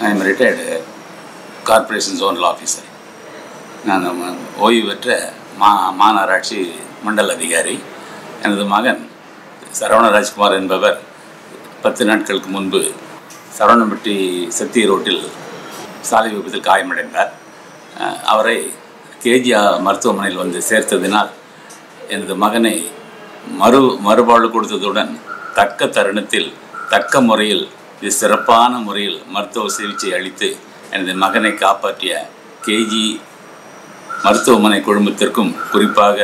I am retired corporation zonal officer நான் ம- ஓய்வு பெற்ற மா மாநகராட்சி மண்டல அதிகாரி எனது மகன் சரவண ராஜ்குமார் என்பவர் பத்து நாட்களுக்கு முன்பு சரவணம்பட்டி சத்திய ரோட்டில் சாலை விபத்தில் காயமடைந்தார் அஹ், அவரை கேஜி மருத்துவமனையில் வந்து சேர்த்ததினால் எனது மகனை மறு மறுவாழ்வு கொடுத்ததுடன் தக்க தருணத்தில் தக்க முறையில் இது சிறப்பான முறையில் மருத்துவ சிகிச்சை அளித்து எனது மகனை காப்பாற்றிய கேஜி மருத்துவமனை குழுமத்திற்கும் குறிப்பாக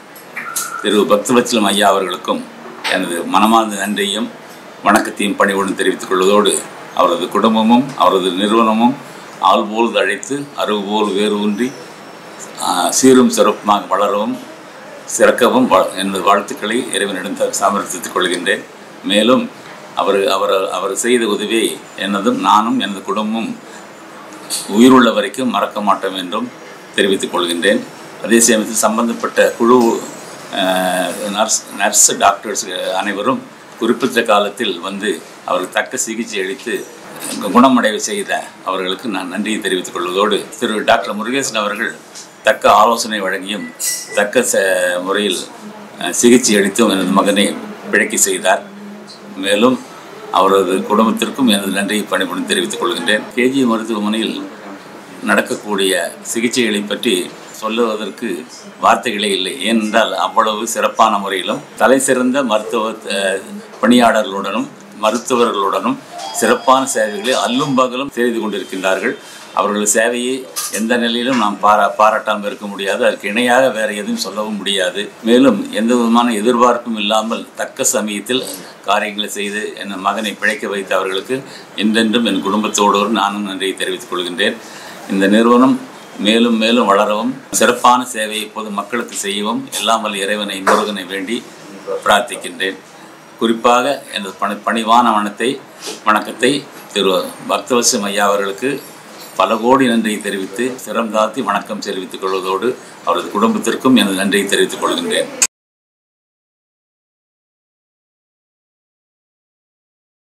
திரு பக்தவச்சலம் ஐயா அவர்களுக்கும் எனது மனமார்ந்த நன்றியும் வணக்கத்தையும் பணிவுடன் தெரிவித்துக் கொள்வதோடு அவரது குடும்பமும் அவரது நிறுவனமும் ஆள் போல் அழைத்து அறிவு போல் வேறு ஊன்றி ஆஹ், சீரும் சிறப்புமாக வளரவும் சிறக்கவும் வா- எனது வாழ்த்துக்களை இறைவனிடம் த- சமர்ப்பித்துக் கொள்கின்றேன் மேலும் அவர் அவர் அவர் செய்த உதவியை எனதும் நானும் எனது குடும்பமும் உயிருள்ள வரைக்கும் மறக்க மாட்டோம் என்றும் தெரிவித்துக் கொள்கின்றேன் அதே சமயத்தில் சம்பந்தப்பட்ட குழு அஹ், நர்ஸ் நர்ஸ் டாக்டர்ஸ் அனைவரும் குறிப்பிட்ட காலத்தில் வந்து அவருக்கு தக்க சிகிச்சை அளித்து குணமடைய செய்த அவர்களுக்கு நான் நன்றியை தெரிவித்துக் கொள்வதோடு திரு டாக்டர் முருகேசன் அவர்கள் தக்க ஆலோசனை வழங்கியும் தக்க ச முறையில் அஹ், சிகிச்சை அளித்தும் எனது மகனை பிழைக்க செய்தார் மேலும் அவரது குடும்பத்திற்கும் எனது நன்றியை பணிபுடன் தெரிவித்துக் கொள்கின்றேன் கேஜி மருத்துவமனையில் நடக்கக்கூடிய சிகிச்சைகளை பற்றி சொல்லுவதற்கு வார்த்தைகளே இல்லை ஏனென்றால் அவ்வளவு சிறப்பான முறையிலும் தலை சிறந்த மருத்துவ அஹ், பணியாளர்களுடனும் மருத்துவர்களுடனும் சிறப்பான சேவைகளை அல்லும் பகலும் செய்து கொண்டிருக்கின்றார்கள் அவர்களது சேவையை எந்த நிலையிலும் நாம் பாரா பாராட்டாமல் இருக்க முடியாது அதற்கு இணையாக வேறு எதுவும் சொல்லவும் முடியாது மேலும் எந்த விதமான எதிர்பார்ப்பும் இல்லாமல் தக்க சமயத்தில் காரியங்களை செய்து என் மகனை பிழைக்க வைத்த அவர்களுக்கு என்றென்றும் என் குடும்பத்தோடு நானும் நன்றியை தெரிவித்துக் கொள்கின்றேன் இந்த நிறுவனம் மேலும் மேலும் வளரவும் சிறப்பான சேவையை பொது மக்களுக்கு செய்யவும் எல்லாம் வல்ல இறைவனை முருகனை வேண்டி பிரார்த்திக்கின்றேன் குறிப்பாக எனது பணி பணிவான வனத்தை வணக்கத்தை திரு பக்தவசம் ஐயா அவர்களுக்கு பல கோடி நன்றியை தெரிவித்து சிரம் தாழ்த்தி வணக்கம் தெரிவித்துக் கொள்வதோடு அவரது குடும்பத்திற்கும் எனது நன்றியை தெரிவித்துக் கொள்கின்றேன்